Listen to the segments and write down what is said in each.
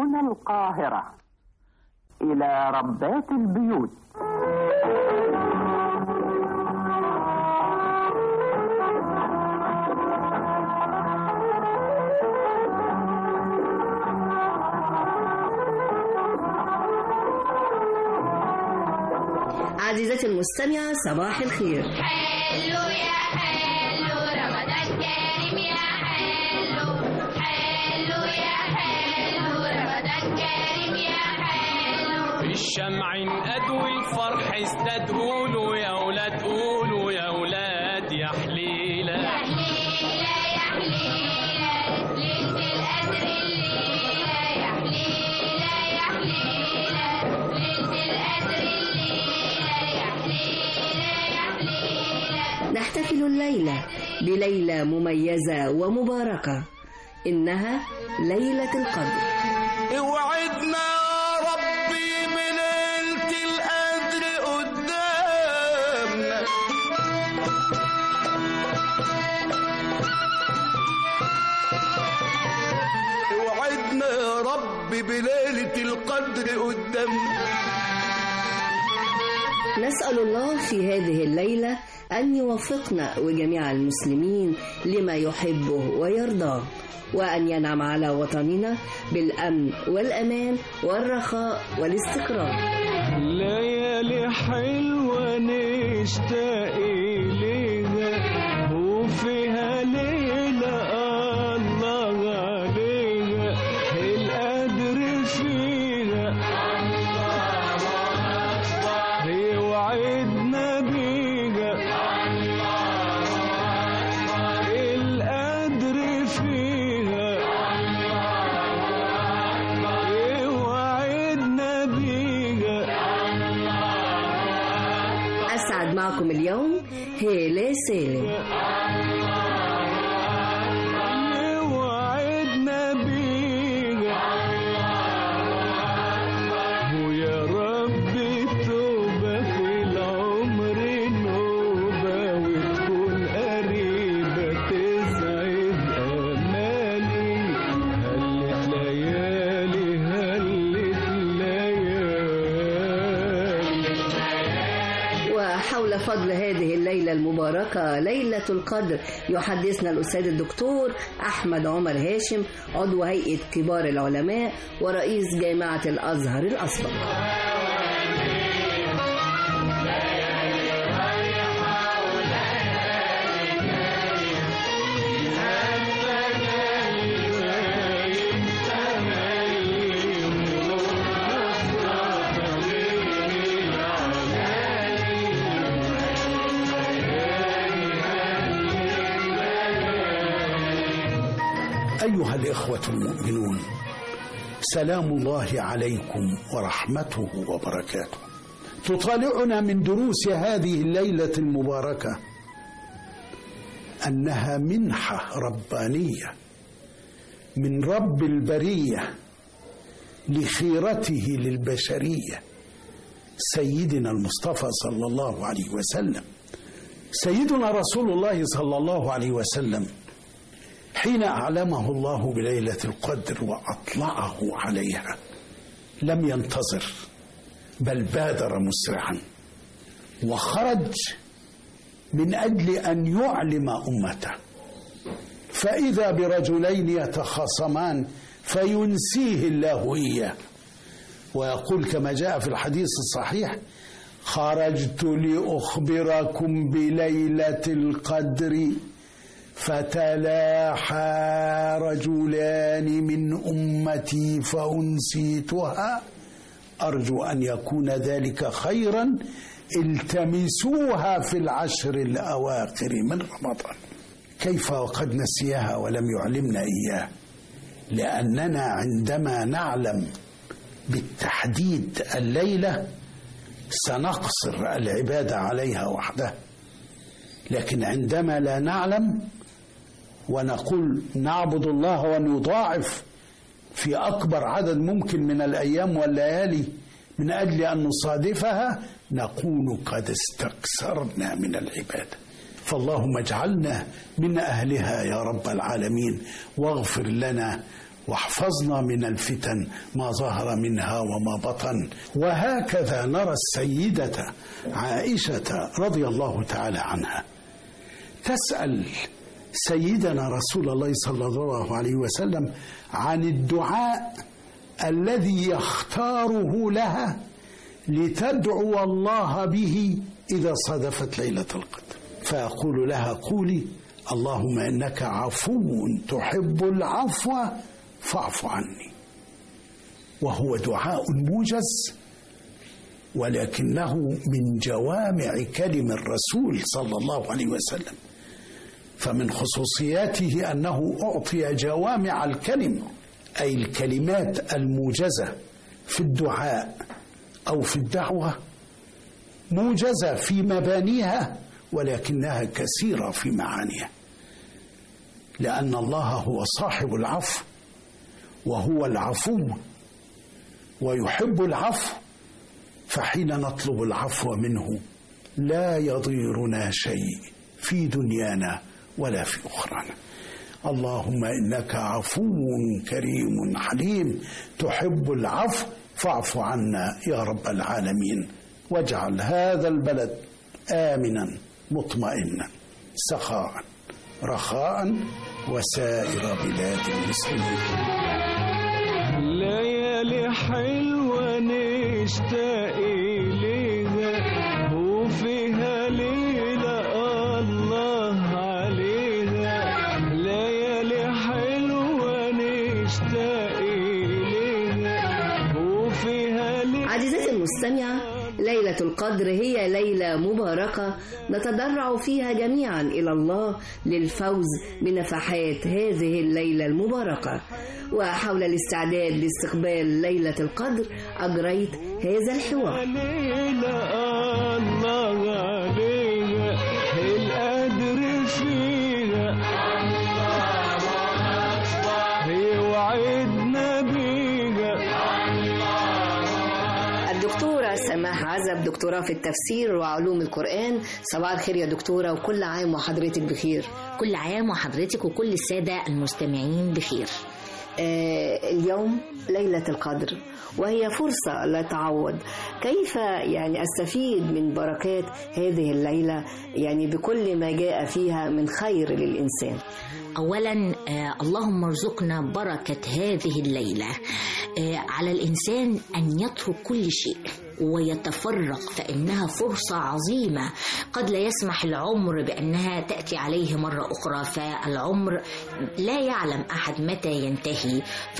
هنا القاهرة إلى ربات البيوت عزيزتي المستمعة صباح الخير حلو يا حلو رمضان كريم يا حلو حلو يا حلو رمضان كريم يا حلو الشمع انقد والفرح ازداد قولوا يا ولاد قولوا يا ولاد يا حليلة يا حليلة يا حليلة ليلة القدر الليلة يا حليلة يا حليلة ليلة القدر الليلة يا حليلة يا حليلة نحتفل الليلة بليلة مميزة ومباركة إنها ليلة القدر اوعدنا يا ربي بليلة القدر قدامنا اوعدنا يا ربي بليلة القدر قدامنا نسأل الله في هذه الليلة أن يوفقنا وجميع المسلمين لما يحبه ويرضاه وأن ينعم على وطننا بالأمن والأمان والرخاء والاستقرار ليالي حلوة نشتاق إليها وفيها ليلة الله عليها القدر فيها يوعدنا بيها القدر فيها يوعدنا بيها أسعد معكم اليوم هيلة سالم يوعدنا بيها ويا رب توبة في العمر نوبة وتكون قريبة تسعد أمالي هلت ليالي هلت ليالي وحول فضل هذه الليلة المباركة ليلة القدر يحدثنا الأستاذ الدكتور أحمد عمر هاشم عضو هيئة كبار العلماء ورئيس جامعة الأزهر الأسبق أيها الإخوة المؤمنون سلام الله عليكم ورحمته وبركاته تطالعنا من دروس هذه الليلة المباركة أنها منحة ربانية من رب البرية لخيرته للبشرية سيدنا المصطفى صلى الله عليه وسلم سيدنا رسول الله صلى الله عليه وسلم حين أعلمه الله بليلة القدر وأطلعه عليها لم ينتظر بل بادر مسرعا وخرج من أجل أن يعلم أمته فإذا برجلين يتخاصمان فينسيه الله إياه ويقول كما جاء في الحديث الصحيح خرجت لأخبركم بليلة القدر فتلاحى رجلان من امتي فانسيتها ارجو ان يكون ذلك خيرا التمسوها في العشر الاواخر من رمضان كيف وقد نسيها ولم يعلمنا اياه لاننا عندما نعلم بالتحديد الليله سنقصر العباده عليها وحدها لكن عندما لا نعلم ونقول نعبد الله ونضاعف في اكبر عدد ممكن من الايام والليالي من اجل ان نصادفها نكون قد استكثرنا من العباده فاللهم اجعلنا من اهلها يا رب العالمين واغفر لنا واحفظنا من الفتن ما ظهر منها وما بطن وهكذا نرى السيدة عائشة رضي الله تعالى عنها تسأل سيدنا رسول الله صلى الله عليه وسلم عن الدعاء الذي يختاره لها لتدعو الله به إذا صادفت ليلة القدر فيقول لها قولي اللهم إنك عفو تحب العفو فاعف عني وهو دعاء موجز ولكنه من جوامع كلم الرسول صلى الله عليه وسلم فمن خصوصياته انه اعطي جوامع الكلم اي الكلمات الموجزه في الدعاء او في الدعوه موجزه في مبانيها ولكنها كثيره في معانيها لان الله هو صاحب العفو وهو العفو ويحب العفو فحين نطلب العفو منه لا يضيرنا شيء في دنيانا ولا في اخرانا اللهم انك عفو كريم حليم تحب العفو فاعف عنا يا رب العالمين واجعل هذا البلد امنا مطمئنا سخاء رخاء وسائر بلاد المسلمين ليالي حلوة نشتاق إليها وفيها ليلة الله عليها ليالي حلوة نشتاق إليها وفيها ليلة عزيزتي المستمعة ليلة القدر هي ليلة مباركة نتضرع فيها جميعا إلى الله للفوز بنفحات هذه الليلة المباركة وحول الاستعداد لاستقبال ليلة القدر أجريت هذا الحوار ليلة الله عليها القدر فيها هي وعدنا بيها الدكتورة سماح عزب دكتوراه في التفسير وعلوم القرآن صباح الخير يا دكتورة وكل عام وحضرتك بخير كل عام وحضرتك وكل السادة المستمعين بخير آه، اليوم ليلة القدر وهي فرصة لا تعوض كيف يعني أستفيد من بركات هذه الليلة يعني بكل ما جاء فيها من خير للإنسان أولا آه اللهم ارزقنا بركة هذه الليلة آه على الإنسان أن يترك كل شيء ويتفرق فإنها فرصة عظيمة قد لا يسمح العمر بأنها تأتي عليه مرة أخرى فالعمر لا يعلم أحد متى ينتهي ف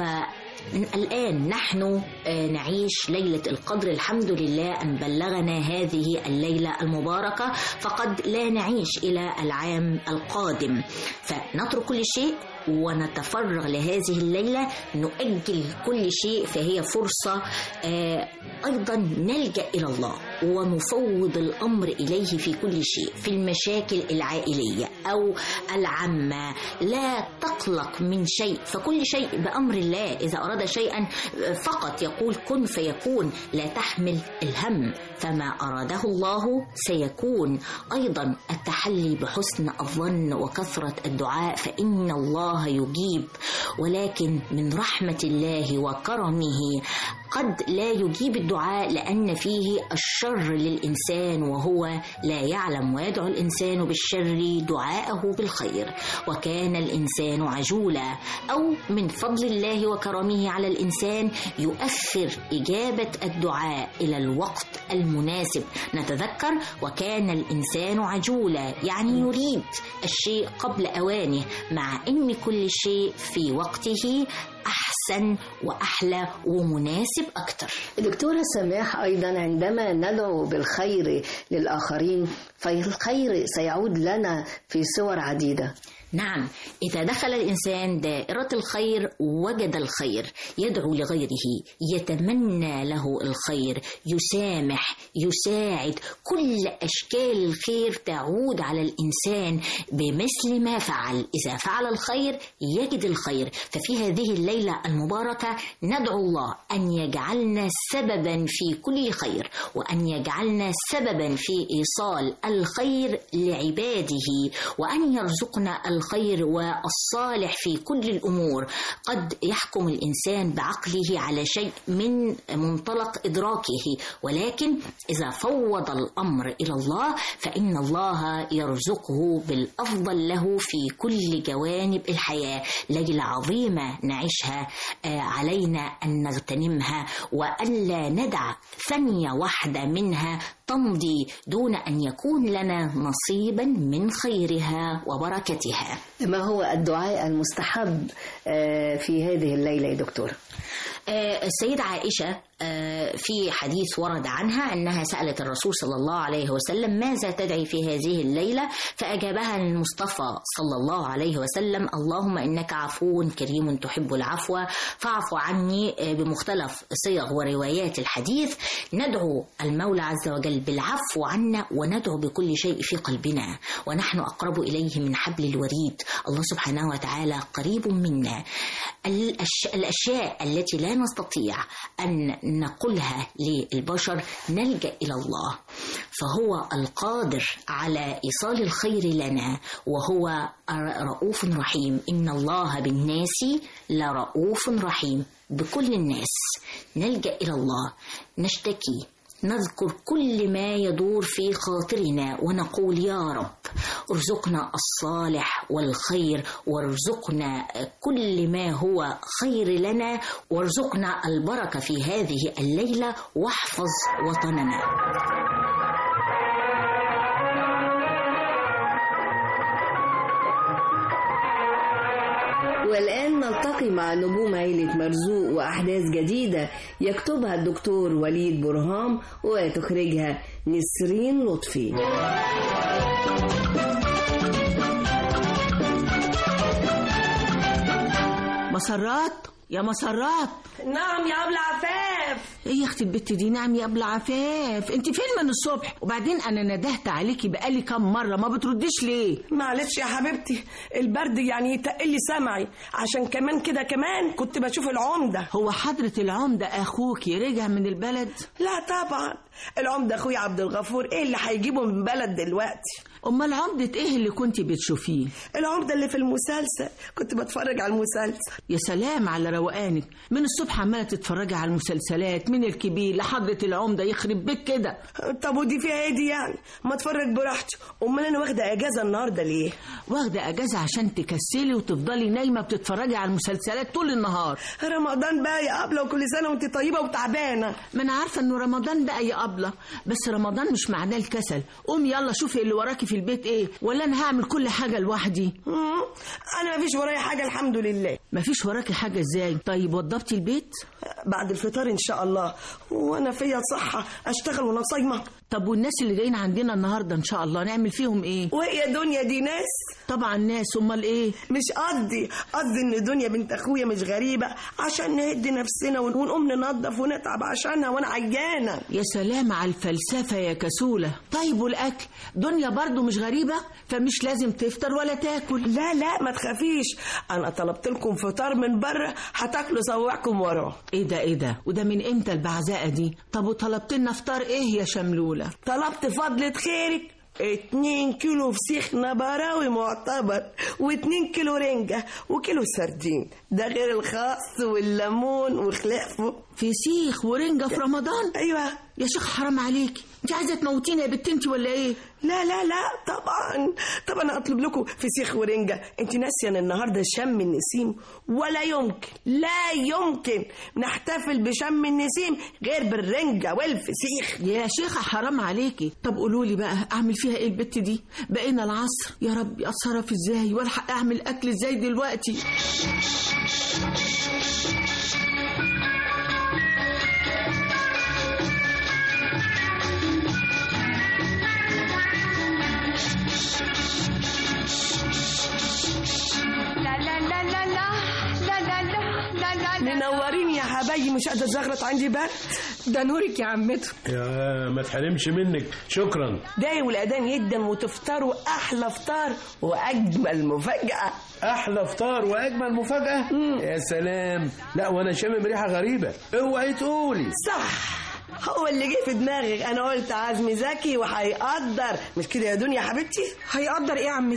الآن نحن آه، نعيش ليلة القدر الحمد لله أن بلغنا هذه الليلة المباركة فقد لا نعيش إلى العام القادم فنترك كل شيء ونتفرغ لهذه الليلة نؤجل كل شيء فهي فرصة آه، أيضا نلجأ إلى الله ونفوض الأمر إليه في كل شيء في المشاكل العائلية أو العامة لا تقلق من شيء فكل شيء بأمر الله إذا أراد شيئا فقط يقول كن فيكون لا تحمل الهم فما أراده الله سيكون أيضا التحلي بحسن الظن وكثرة الدعاء فإن الله يجيب ولكن من رحمة الله وكرمه قد لا يجيب الدعاء لأن فيه الشر للإنسان وهو لا يعلم ويدعو الإنسان بالشر دعاءه بالخير وكان الإنسان عجولا أو من فضل الله وكرمه على الإنسان يؤخر إجابة الدعاء إلى الوقت المناسب نتذكر وكان الإنسان عجولا يعني يريد الشيء قبل أوانه مع أن كل شيء في وقته أحسن وأحلى ومناسب أكتر دكتورة سماح أيضا عندما ندعو بالخير للآخرين فالخير سيعود لنا في صور عديدة نعم إذا دخل الإنسان دائرة الخير وجد الخير يدعو لغيره يتمنى له الخير يسامح يساعد كل أشكال الخير تعود على الإنسان بمثل ما فعل إذا فعل الخير يجد الخير ففي هذه الليلة المباركة ندعو الله أن يجعلنا سببا في كل خير وأن يجعلنا سببا في إيصال الخير لعباده وأن يرزقنا الخير الخير والصالح في كل الأمور قد يحكم الإنسان بعقله على شيء من منطلق إدراكه ولكن إذا فوض الأمر إلى الله فإن الله يرزقه بالأفضل له في كل جوانب الحياة ليلة عظيمة نعيشها آه، علينا أن نغتنمها وألا ندع ثانية واحدة منها تمضي دون أن يكون لنا نصيبا من خيرها وبركتها ما هو الدعاء المستحب آه، في هذه الليلة يا دكتور آه، السيدة عائشة آه، في حديث ورد عنها أنها سألت الرسول صلى الله عليه وسلم ماذا تدعي في هذه الليلة فأجابها المصطفى صلى الله عليه وسلم اللهم إنك عفو كريم تحب العفو فاعف عني آه، بمختلف صيغ وروايات الحديث ندعو المولى عز وجل بالعفو عنا وندعو بكل شيء في قلبنا ونحن أقرب إليه من حبل الوريد الله سبحانه وتعالى قريب منا الأش- الأشياء التي لا نستطيع أن نقولها للبشر نلجأ إلى الله فهو القادر على إيصال الخير لنا وهو رؤوف رحيم إن الله بالناس لرؤوف رحيم بكل الناس نلجأ إلى الله نشتكي نذكر كل ما يدور في خاطرنا ونقول يا رب ارزقنا الصالح والخير وارزقنا كل ما هو خير لنا وارزقنا البركة في هذه الليلة واحفظ وطننا والآن نلتقي مع نجوم عيلة مرزوق وأحداث جديدة يكتبها الدكتور وليد برهام وتخرجها نسرين لطفي مسرات يا مسرات نعم يا ابو عفاف ايه يا اختي البت دي نعم يا ابله عفاف انت فين من الصبح وبعدين انا ندهت عليكي بقالي كام مره ما بترديش ليه معلش يا حبيبتي البرد يعني يتقل لي سمعي عشان كمان كده كمان كنت بشوف العمده هو حضره العمده اخوكي رجع من البلد لا طبعا العمده اخويا عبد الغفور ايه اللي هيجيبه من بلد دلوقتي امال عمده ايه اللي كنت بتشوفيه العمده اللي في المسلسل كنت بتفرج على المسلسل يا سلام على روقانك من الصبح عماله تتفرجي على المسلسلات من الكبير لحضره العمده يخرب بيك كده طب ودي فيها ايه دي يعني ما اتفرج براحتي امال انا واخده اجازه النهارده ليه واخده اجازه عشان تكسلي وتفضلي نايمه بتتفرجي على المسلسلات طول النهار رمضان بقى يا ابله وكل سنه وانت طيبه وتعبانه ما انا عارفه انه رمضان بقى يا ابله بس رمضان مش معناه الكسل قومي يلا شوفي اللي وراكي في البيت ايه ولا انا هعمل كل حاجه لوحدي مم. انا مفيش ورايا حاجه الحمد لله مفيش وراكي حاجه ازاي طيب وضبتي البيت بعد الفطار ان شاء الله وانا فيا صحه اشتغل وانا صايمه طب والناس اللي جايين عندنا النهارده ان شاء الله نعمل فيهم ايه وهي دنيا دي ناس طبعا ناس امال ايه مش قصدي قصدي ان دنيا بنت اخويا مش غريبه عشان نهدي نفسنا ون- ونقوم ننظف ونتعب عشانها وانا عجانه يا سلام على الفلسفه يا كسوله طيب والاكل دنيا برضو مش غريبه فمش لازم تفطر ولا تاكل لا لا ما تخافيش انا طلبت لكم فطار من بره هتاكلوا صواعكم وراه ايه ده ايه ده وده من امتى البعزقه دي طب وطلبت لنا فطار ايه يا شملوله طلبت فضلة خيرك اتنين كيلو فسيخ نبراوي معتبر واتنين كيلو رنجة وكيلو سردين ده غير الخاص والليمون وخلافه فسيخ ورنجه في رمضان ايوه يا شيخ حرام عليكي انت عايزه تموتيني يا بنت انت ولا ايه لا لا لا طبعا طبعا اطلب لكم فسيخ ورنجة انت ناسيه ان النهارده شم النسيم ولا يمكن لا يمكن نحتفل بشم النسيم غير بالرنجة والفسيخ يا شيخة حرام عليكي طب قولوا لي بقى اعمل فيها ايه البت دي بقينا العصر يا رب اتصرف ازاي والحق اعمل اكل ازاي دلوقتي لا لا لا لا لا لا لا لا لا لا منورين يا حبايبي مش قادره زغرت عندي برد ده نورك يا عمته يا ما تحرمش منك شكرا داي والاذان جدا وتفطروا احلى فطار واجمل مفاجاه احلى فطار واجمل مفاجاه يا سلام لا وانا شامم ريحه غريبه اوعي تقولي صح هو اللي جه في دماغك انا قلت عزمي ذكي وهيقدر مش كده يا دنيا يا حبيبتي هيقدر ايه يا عمتي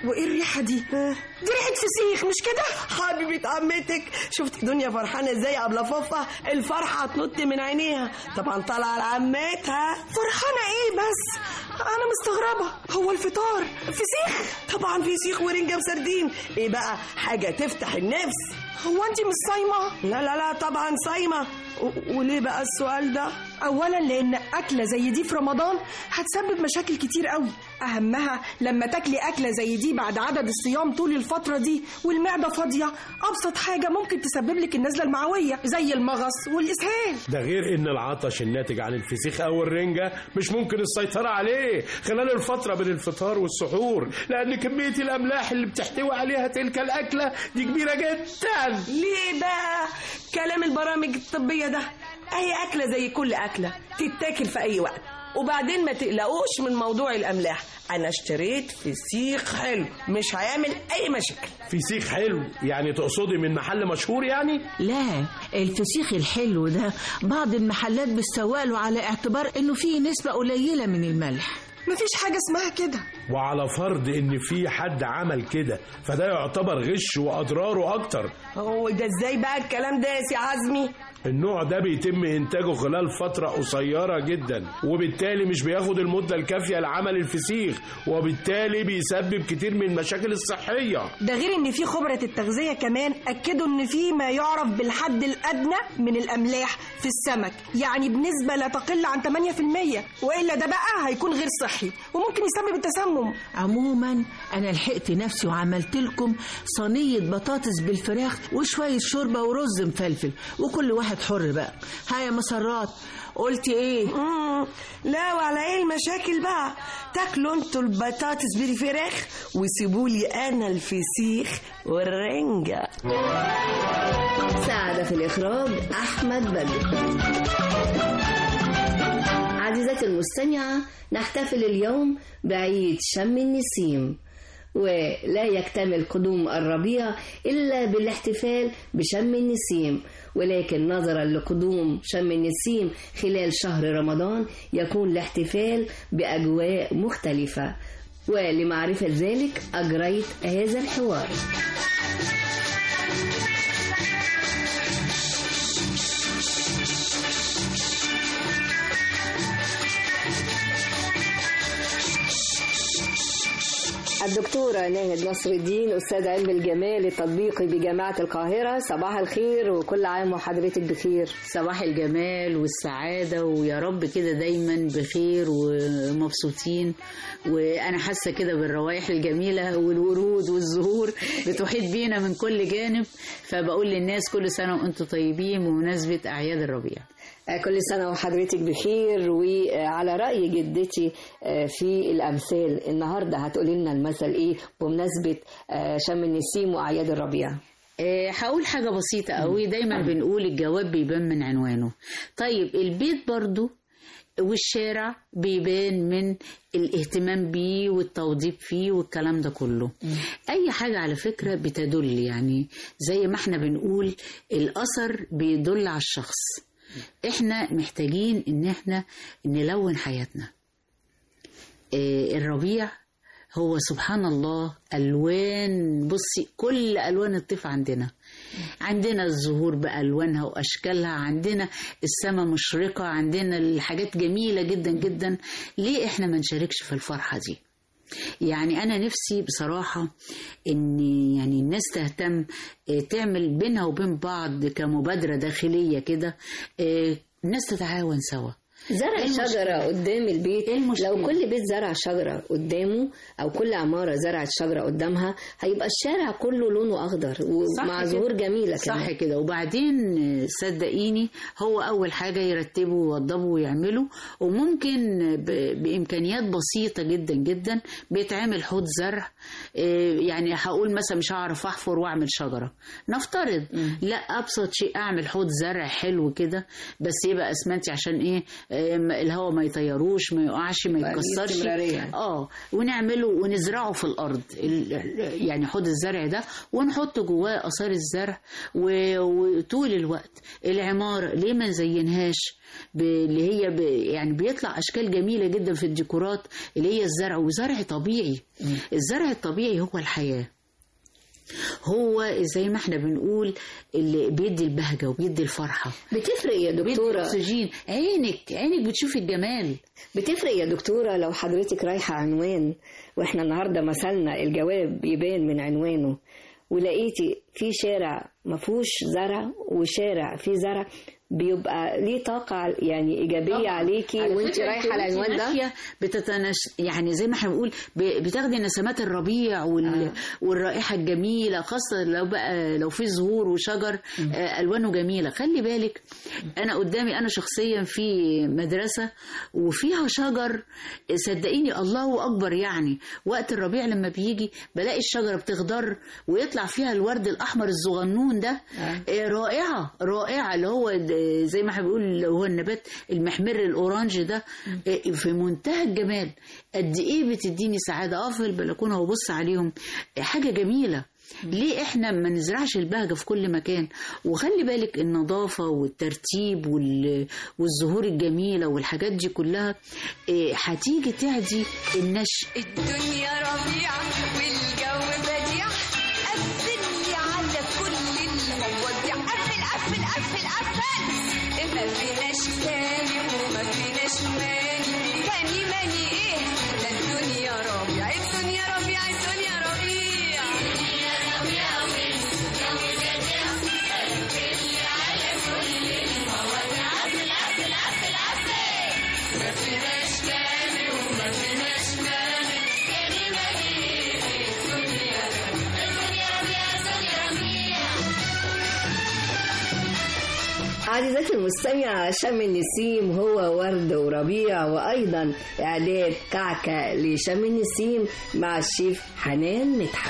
وايه الريحه دي دي ريحه فسيخ مش كده حبيبة عمتك شفت دنيا فرحانة ازاي قبل فوفا الفرحة هتنط من عينيها طبعا طالعة لعمتها فرحانه ايه بس انا مستغربه هو الفطار فسيخ طبعا فسيخ ورنجة وسردين ايه بقى حاجة تفتح النفس هو انت مش صايمه لا لا لا طبعا صايمة و- وليه بقى السؤال ده اولا لان اكله زي دي في رمضان هتسبب مشاكل كتير قوي اهمها لما تاكلي اكله زي دي بعد عدد الصيام طول الفتره دي والمعده فاضيه ابسط حاجه ممكن تسبب لك النزله المعويه زي المغص والاسهال ده غير ان العطش الناتج عن الفسيخ او الرنجة مش ممكن السيطرة عليه خلال الفترة بين الفطار والسحور لان كمية الاملاح اللي بتحتوي عليها تلك الاكلة دي كبيرة جدا ليه بقى كلام البرامج الطبية ده اهي أكلة زي كل أكلة تتاكل في أي وقت وبعدين ما تقلقوش من موضوع الأملاح أنا اشتريت فسيخ حلو مش هيعمل أي مشاكل فسيخ حلو يعني تقصدي من محل مشهور يعني لا الفسيخ الحلو ده بعض المحلات بتسوق له على اعتبار انه فيه نسبة قليلة من الملح مفيش حاجه اسمها كده وعلى فرض ان في حد عمل كده فده يعتبر غش واضراره اكتر هو ده ازاي بقى الكلام ده يا سي عزمي النوع ده بيتم انتاجه خلال فترة قصيرة جدا وبالتالي مش بياخد المدة الكافية لعمل الفسيخ وبالتالي بيسبب كتير من المشاكل الصحية ده غير ان في خبرة التغذية كمان اكدوا ان في ما يعرف بالحد الادنى من الاملاح في السمك يعني بنسبة لا تقل عن 8% والا ده بقى هيكون غير صحي وممكن يسبب التسمم عموما انا لحقت نفسي وعملت لكم صينية بطاطس بالفراخ وشوية شوربة ورز مفلفل وكل واحد حر بقى ها يا مسرات قلتي ايه مم. لا وعلى ايه المشاكل بقى تاكلوا انتوا البطاطس بالفراخ وسيبولي انا الفسيخ والرنجة ساعد في الإخراج أحمد بدر عزيزتي المستمعة نحتفل اليوم بعيد شم النسيم ولا يكتمل قدوم الربيع إلا بالاحتفال بشم النسيم ولكن نظرا لقدوم شم النسيم خلال شهر رمضان يكون الاحتفال بأجواء مختلفة ولمعرفة ذلك أجريت هذا الحوار الدكتورة ناهد نصر الدين أستاذ علم الجمال التطبيقي بجامعة القاهرة صباح الخير وكل عام وحضرتك بخير صباح الجمال والسعادة ويا رب كده دايما بخير ومبسوطين وأنا حاسة كده بالروايح الجميلة والورود والزهور بتحيط بينا من كل جانب فبقول للناس كل سنة وأنتم طيبين بمناسبة أعياد الربيع كل سنة وحضرتك بخير وعلى رأي جدتي في الأمثال النهاردة هتقولي لنا المثل إيه بمناسبة شم النسيم وأعياد الربيع آه، هقول حاجة بسيطة قوي دايما بنقول الجواب بيبان من عنوانه طيب البيت برضو والشارع بيبان من الاهتمام بيه والتوضيب فيه والكلام ده كله اي حاجة على فكرة بتدل يعني زي ما احنا بنقول الاثر بيدل على الشخص احنا محتاجين ان احنا نلون حياتنا آه، الربيع هو سبحان الله الوان بصي كل الوان الطيف عندنا عندنا الزهور بالوانها واشكالها عندنا السماء مشرقه عندنا الحاجات جميله جدا جدا ليه احنا ما نشاركش في الفرحه دي يعني انا نفسي بصراحه ان يعني الناس تهتم آه، تعمل بينها وبين بعض كمبادره داخليه كده آه، الناس تتعاون سوا زرع إيه المشكلة؟ شجرة قدام البيت المشكلة؟ لو كل بيت زرع شجرة قدامه أو كل عمارة زرعت شجرة قدامها هيبقى الشارع كله لونه أخضر ومع كده. زهور جميلة صح كمان كده وبعدين آه، صدقيني هو اول حاجه يرتبوا ويوضبوا ويعملوا وممكن ب- بامكانيات بسيطه جدا جدا بيتعمل حوض زرع آه، يعني هقول مثلا مش هعرف احفر واعمل شجره نفترض لا ابسط شيء اعمل حوض زرع حلو كده بس يبقى اسمنتي عشان ايه آم، الهواء ما يطيروش ما يقعش ما بقى ليه يتكسرش استمرارية. اه ونعمله ونزرعه في الارض ال- يعني حوض الزرع ده ونحط جواه اثار الزرع و- وطول الوقت العماره ليه ما نزينهاش ب- اللي هي ب يعني بيطلع اشكال جميله جدا في الديكورات اللي هي الزرع وزرع طبيعي الزرع الطبيعي هو الحياه هو زي ما احنا بنقول اللي بيدي البهجه وبيدي الفرحه بتفرق يا بيدي دكتورة اكسجين عينك عينك بتشوف الجمال بتفرق يا دكتورة لو حضرتك رايحة عنوان واحنا النهاردة مثلنا الجواب يبان من عنوانه ولقيتي في شارع ما فيهوش زرع وشارع فيه زرع بيبقى ليه طاقة يعني إيجابية طبعاً. عليكي على وانت فكرة رايحة انت العنوان وانت ده ماشية بتتنش يعني زي ما احنا بنقول ب- بتاخدي نسمات الربيع وال... آه. والرائحة الجميلة خاصة لو بقى لو في زهور وشجر آه ألوانه جميلة خلي بالك أنا قدامي أنا شخصيا في مدرسة وفيها شجر صدقيني الله أكبر يعني وقت الربيع لما بيجي بلاقي الشجرة بتخضر ويطلع فيها الورد الأحمر الصغنون ده آه، رائعة رائعة اللي هو د- زي ما احنا بنقول اللي هو النبات المحمر الأورانج ده آه، في منتهى الجمال قد إيه بتديني سعادة أقف في البلكونة وأبص عليهم آه، حاجة جميلة ليه احنا ما نزرعش البهجة في كل مكان وخلي بالك النظافة والترتيب وال... والزهور الجميلة والحاجات دي كلها آه، هتيجي تعدي النشء الدنيا ربيع والجو بديع قفل لي على كل المواضيع قفل قفل قفل قفل ما فيناش تاني وما فيناش ماني تاني ماني ايه ده الدنيا ربيع الدنيا ربيع الدنيا ربيع الدنيا ربيع والجو بديع قفل لي على كل المواضيع قفل قفل قفل قفل ما فيناش تاني وما فيناش ماني تاني ماني ايه الدنيا ربيع الدنيا ربيع الدنيا ربيع عزيزتي المستمعة شم النسيم هو ورد وربيع وأيضا إعداد كعكة لشم النسيم مع الشيف حنان مدحت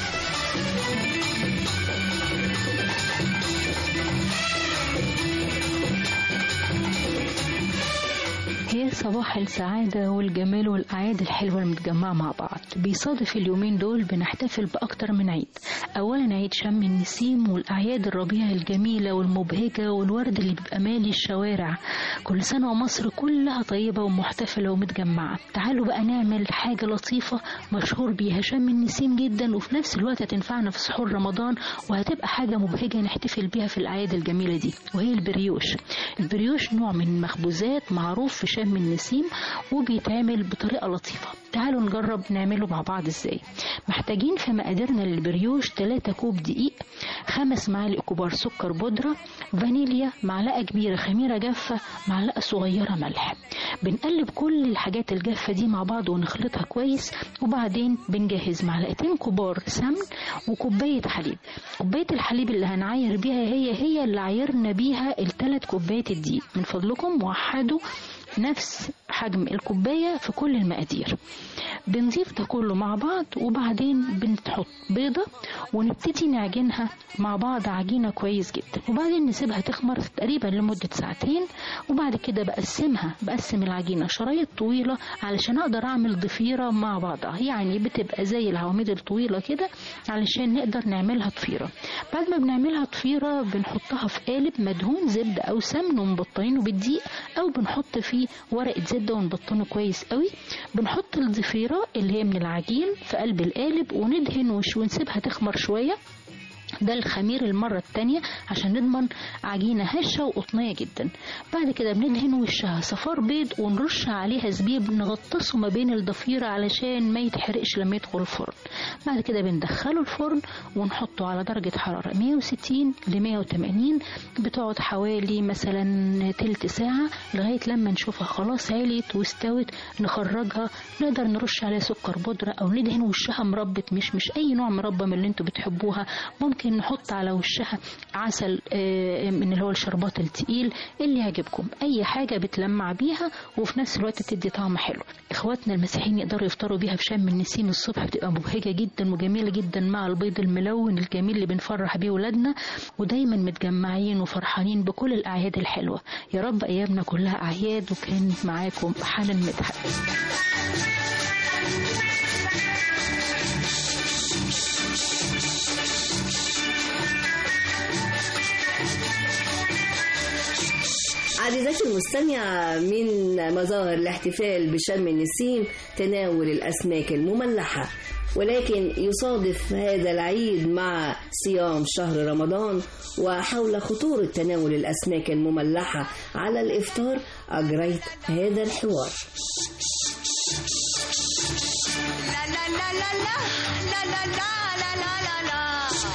هي صباح السعادة والجمال والأعياد الحلوة المتجمعة مع بعض بيصادف اليومين دول بنحتفل بأكتر من عيد أولا عيد شم النسيم والأعياد الربيع الجميلة والمبهجة والورد اللي بيبقى مالي الشوارع كل سنة ومصر كلها طيبة ومحتفلة ومتجمعة تعالوا بقى نعمل حاجة لطيفة مشهور بيها شم النسيم جدا وفي نفس الوقت هتنفعنا في سحور رمضان وهتبقى حاجة مبهجة نحتفل بيها في الأعياد الجميلة دي وهي البريوش البريوش نوع من المخبوزات معروف في شم النسيم وبيتعمل بطريقة لطيفة تعالوا نجرب نعمله مع بعض ازاي محتاجين في مقاديرنا للبريوش 3 كوب دقيق خمس معالق كبار سكر بودرة فانيليا معلقة كبيرة خميرة جافة معلقة صغيرة ملح بنقلب كل الحاجات الجافة دي مع بعض ونخلطها كويس وبعدين بنجهز معلقتين كبار سمن وكوباية حليب كوباية الحليب اللي هنعاير بيها هي هي اللي عايرنا بيها الثلاث كوبايات الدقيق من فضلكم وحدوا نفس حجم الكوباية في كل المقادير بنضيف ده كله مع بعض وبعدين بنحط بيضة ونبتدي نعجنها مع بعض عجينة كويس جدا وبعدين نسيبها تخمر تقريبا لمدة ساعتين وبعد كده بقسمها بقسم العجينة شرايط طويلة علشان اقدر اعمل ضفيرة مع بعضها يعني بتبقى زي العواميد الطويلة كده علشان نقدر نعملها ضفيرة بعد ما بنعملها ضفيرة بنحطها في قالب مدهون زبدة او سمن ومبطنينه بالدقيق او بنحط فيه ورقة زبدة ونبطنه كويس قوي بنحط الضفيرة اللي هي من العجين في قلب القالب وندهن وش ونسيبها تخمر شوية ده الخمير المرة التانية عشان نضمن عجينة هشة وقطنية جدا بعد كده بندهن وشها صفار بيض ونرش عليها زبيب نغطسه ما بين الضفيرة علشان ما يتحرقش لما يدخل الفرن بعد كده بندخله الفرن ونحطه على درجة حرارة 160 ل 180 بتقعد حوالي مثلا تلت ساعة لغاية لما نشوفها خلاص عليت واستوت نخرجها نقدر نرش عليها سكر بودرة أو ندهن وشها مربى مش مش أي نوع مربى من اللي انتوا بتحبوها ممكن ممكن نحط على وشها عسل آه، من اللي هو الشربات التقيل اللي يعجبكم اي حاجه بتلمع بيها وفي نفس الوقت تدي طعم حلو اخواتنا المسيحيين يقدروا يفطروا بيها بشام النسيم الصبح بتبقى مبهجه جدا وجميله جدا مع البيض الملون الجميل اللي بنفرح بيه ولادنا ودايما متجمعين وفرحانين بكل الاعياد الحلوه يا رب ايامنا كلها اعياد وكانت معاكم حنان مدحت عزيزاتي المستمعة من مظاهر الاحتفال بشم النسيم تناول الأسماك المملحة ولكن يصادف هذا العيد مع صيام شهر رمضان وحول خطورة تناول الأسماك المملحة على الإفطار أجريت هذا الحوار لا لا لا لا لا لا لا لا لا لا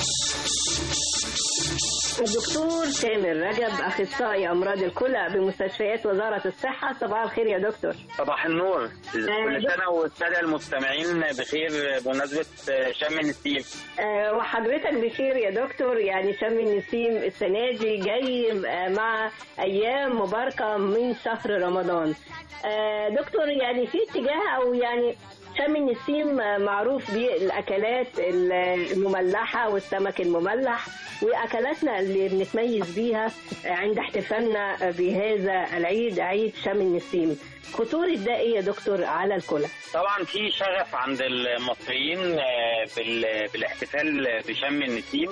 الدكتور تامر رجب اخصائي امراض الكلى بمستشفيات وزاره الصحه صباح الخير يا دكتور صباح النور كل سنة والسادة المستمعين بخير بمناسبة شم النسيم آه، وحضرتك بخير يا دكتور يعني شم النسيم السنه دي جاي آه، مع ايام مباركه من شهر رمضان آه، دكتور يعني في اتجاه او يعني شم النسيم آه، معروف بالاكلات المملحه والسمك المملح واكلاتنا اللي بنتميز بيها عند احتفالنا بهذا العيد عيد شم النسيم خطوره ده ايه يا دكتور على الكلى طبعا في شغف عند المصريين آه، بال- بالاحتفال بشم النسيم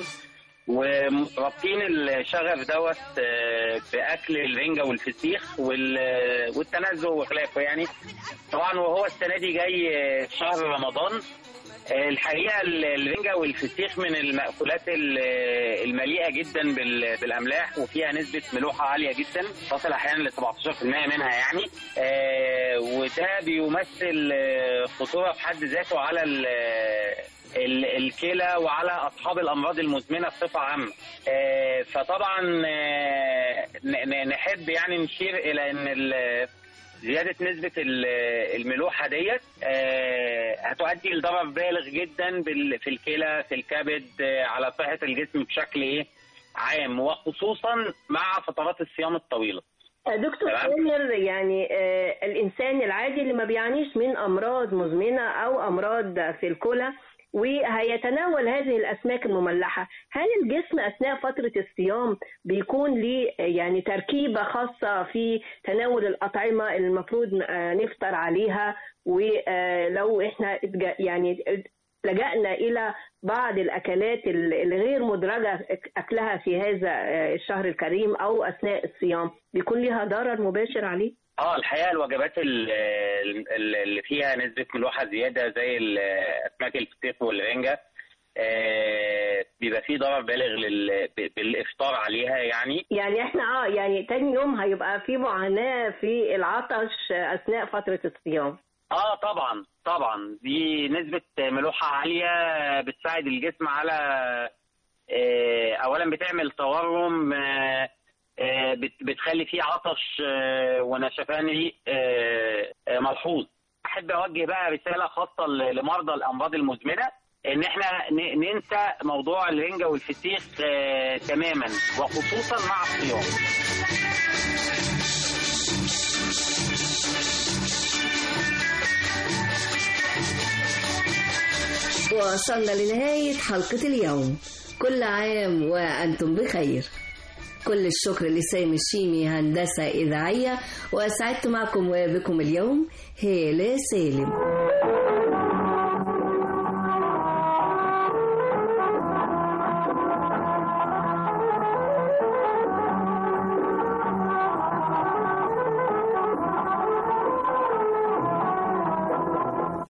ورابطين الشغف دوت آه، باكل الرنجه والفسيخ وال- والتنزه وخلافه يعني طبعا وهو السنه دي جاي آه، شهر رمضان آه، الحقيقه ال- الرنجه والفسيخ من المأكولات ال- المليئه جدا بال- بالاملاح وفيها نسبه ملوحه عاليه جدا تصل احيانا ل 17% منها يعني آه، وده بيمثل آه، خطوره في حد ذاته على ال- ال- الكلى وعلى اصحاب الامراض المزمنه بصفه عامه آه، فطبعا آه، ن- ن- نحب يعني نشير الى ان ال- زياده نسبه ال- الملوحه ديت آه، هتؤدي لضرر بالغ جدا بال- في الكلى في الكبد آه، على صحه الجسم بشكل ايه عام وخصوصا مع فترات الصيام الطويله دكتور تامر يعني آه، الانسان العادي اللي ما بيعانيش من امراض مزمنه او امراض في الكلى وهيتناول هذه الاسماك المملحه هل الجسم اثناء فتره الصيام بيكون ليه آه، يعني تركيبه خاصه في تناول الاطعمه اللي المفروض آه، نفطر عليها ولو احنا اتج- يعني لجأنا إلى بعض الأكلات ال- الغير مدرجة أكلها في هذا آه، الشهر الكريم أو أثناء الصيام بيكون لها ضرر مباشر عليه؟ اه الحقيقه الوجبات ال- ال- اللي فيها نسبه ملوحه زياده زي ال- اسماك الفسيخ والرنجه آه، بيبقى فيه ضرر بالغ لل- بالافطار عليها يعني يعني احنا اه يعني تاني يوم هيبقى في معاناة في العطش أثناء فترة الصيام اه طبعا طبعا دي نسبة ملوحة عالية بتساعد الجسم على آه، اولا بتعمل تورم آه، آه، بت- بتخلي فيه عطش آه، ونشفان ريق آه، آه، ملحوظ احب اوجه بقى رسالة خاصة ل- لمرضى الامراض المزمنة ان احنا ن- ننسى موضوع الرنجة والفسيخ آه، تماما وخصوصا مع الصيام وصلنا لنهاية حلقة اليوم كل عام وأنتم بخير كل الشكر لسامي الشيمي هندسة إذاعية وأسعدت معكم وبكم اليوم هالة سالم